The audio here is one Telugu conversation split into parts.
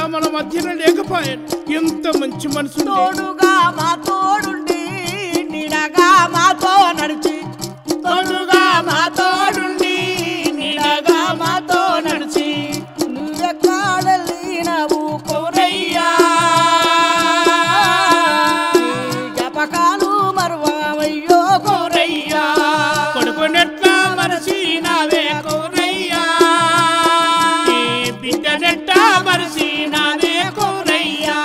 మన మధ్యన లేకపోయాను ఎంత మంచి మనసు తోడుగా మా తోడుండి నిడగా మాతో నడిచి తోడుగా మా తోడుండి నిడగా మాతో నడిచి నువ్వెక్కడెళ్ళినవు కోరయ్యా నీ జ్ఞాపకాలు మరువయ్యో కోరయ్యా కొడుకునెట్లా మరసినావే కోరయ్యా ఈ బిడ్డనెట్టా మరసినావే కోరయ్యా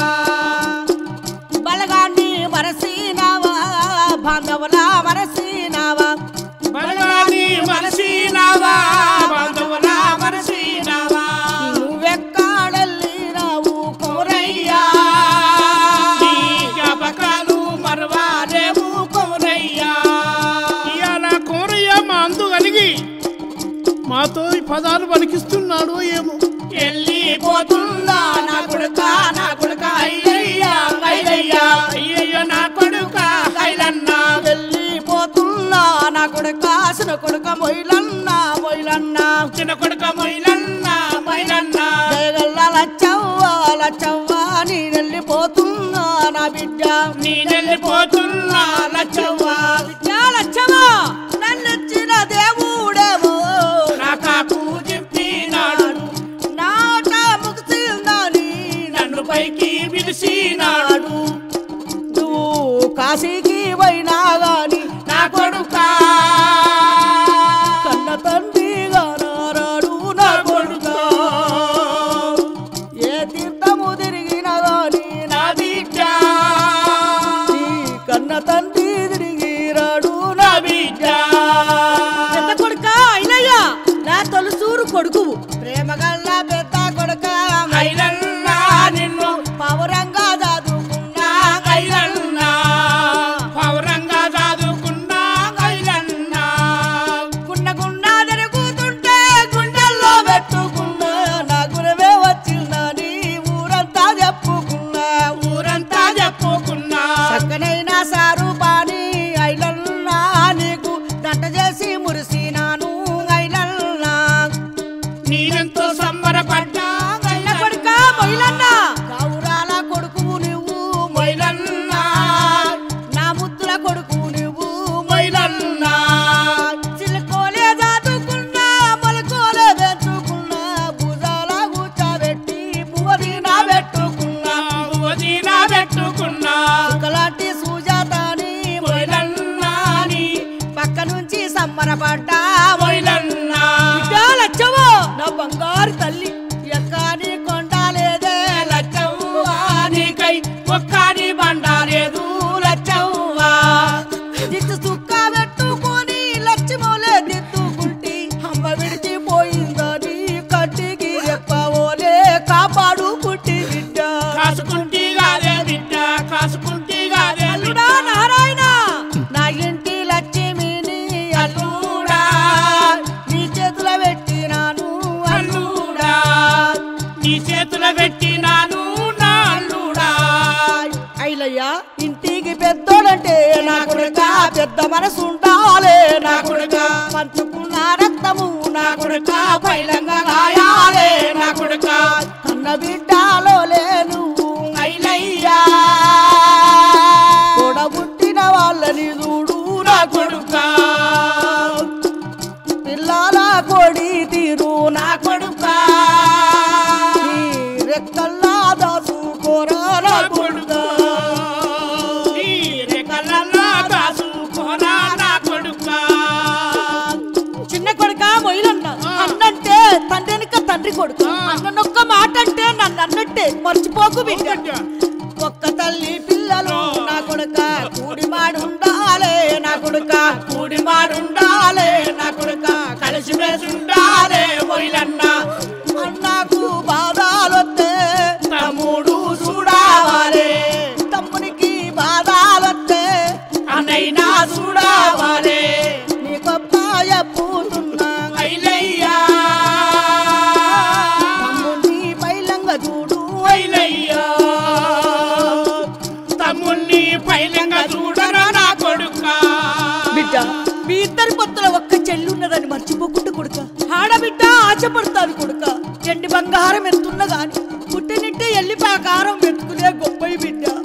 బలగాన్ని మరసినావా బాంధవులా మరసినావా బలగాని మరసినావా బాంధవులా మరసినావా నువ్వెక్కడెళ్ళినావు కోరయ్యా నీ జ్ఞాపకాలు మరవాలేవు కోరయ్యా ఇవాళ కోరయ్య మా అందు కలిగి మాతో ఈ పదాలు పలికిస్తున్నాడు ఏమో వెళ్ళిపోతుందా నా కొడుక నా కొడుక అయ్యయ్యా అయ్యయ్యా అయ్యయ్యో నా కొడుక ఐలన్నా వెళ్ళిపోతున్నా నా కొడుక అసలు కొడుక మొయిలన్నా మొయిలన్నా చిన్న కొడుక మొయిలన్న మైలన్న జయగల్ల లచ్చవ్వ లచ్చవ్వ నీ వెళ్ళిపోతున్నా నా బిడ్డ నీ వెళ్ళిపోతున్నా లచ్చవ్వ బిడ్డ లచ్చవ్వ నన్నిచ్చిన దేవుడేమో నా కాకు చెప్పినాడు నాట ముగిసిందని నన్ను పైకి పిలిచినాడు నాడు నువ్వు కాశీకి పోయినా గాని నా కొడుక కన్న తండ్రిగా నారాడు నా కొడుక ఏ తీర్థము తిరిగినా గాని నా బిడ్డ నీ కన్న తండ్రి తిరిగి రాడు నా బిడ్డ పెద్ద కొడుక అయినయ్యా నా తొలసూరు కొడుకు ప్రేమ గల్ల పెద్ద కొడుక ఐలన్న నిన్ను పౌరంగా చదువుకున్నా ఐలన్న పౌరంగా చదువుకున్నా ఐలన్న గుండ గుండా తిరుగుతుంటే గుండెల్లో పెట్టుకున్నా నా గురవే వచ్చిందని ఊరంతా చెప్పుకున్నా ఊరంతా చెప్పుకున్నా చక్కనైన సారు పాని ఐలన్నా నీకు దంట చేసి మురిసినాను ఐలన్నా నేనెంతో సంబరపడ్డా నా కొడుక మొయిలన్నా గౌరాల కొడుకు నువ్వు మొయిలన్న నా ముద్దుల కొడుకు నువ్వు మొయిలన్న చిలుకోలే దాటుకున్నా మొలకోలే పెంచుకున్నా భుజాల కూర్చోబెట్టి పువ్వది నా పెట్టుకున్నా వదినా పెట్టుకున్నా ఒకలాంటి సుజాతని మొయిలన్న నీ పక్క నుంచి సంబరపడ్డా మొయిలన్న లచ్చవో నా బంగారు తల్లి ఎక్కాని కొండాలేదే లచ్చవ్వా నీకై ఒక్కని బండాలేదు లచ్చవ్వా దిత్తు సుక్క పెట్టుకొని లక్ష్మోలే దిత్తుకుంటి అమ్మ విడిచిపోయిందని కంటికి రెప్పవోలే కాపాడు పుట్టి బిడ్డ కాసుకుంటి కాదే బిడ్డ కాసుకుంటి కాదే అల్లుడా నారాయణ నా ఇంటి లక్ష్మిని అల్లుడా నీ చేతుల పెట్టినాను అల్లుడా నీ చేతుల పెట్టినాను నా అల్లుడా ఐలయ్యా ఇంటికి పెద్దోడంటే నా కొడుక పెద్ద మనసు ఉండాలే నా కొడుక పంచుకున్న రక్తము నా కొడుక పైలంగా గాయాలే నా కొడుక అన్న బిడ్డలో లేను ఐలయ్యా తోడబుట్టిన వాళ్ళని చూడు నా కొడుక పిల్లల కొడి తీరు నా కొడుక ఈ రెక్కల్లా దాసుకోరా నా కొడుక ఈ రెక్కలల్లా కాసుకోనా నా కొడుకా చిన్న కొడుక మొయిలన్న అన్నంటే తండ్రినిక తండ్రి కొడుకు అన్ననొక్క మాట అంటే నన్ను అన్నట్టే మర్చిపోకు బిడ్డ ఒక్క తల్లి పిల్లలు నా కొడుక కూడి మాడుండాలే నా కొడుక కూడి మాడుండాలే నా కొడుక కలిసి ఉండాలే మొయిలన్న అన్నకు బాధాలొత్తే తమ్ముడు చూడావాలే తమ్మునికి బాధాలొత్తే అన్నైనా చూడవాలే నీ గొప్పాయ పూతున్నా ఐలయ్యా తమ్ముని పైలంగ చూడు ఐలయ్యా తమ్ముణ్ణి పైలంగా చూడరా నా కొడుకా బిడ్డ మీ ఇద్దరి పొత్తుల ఒక్క చెల్లి ఉన్నదని మర్చిపోకుండా కొడుక ఆడబిడ్డ ఆశపడతాది కొడుక ఎండి బంగారం ఎంతున్న గాని పుట్టే ప్రకారం మెచ్చుకునే గొప్ప బిడ్డ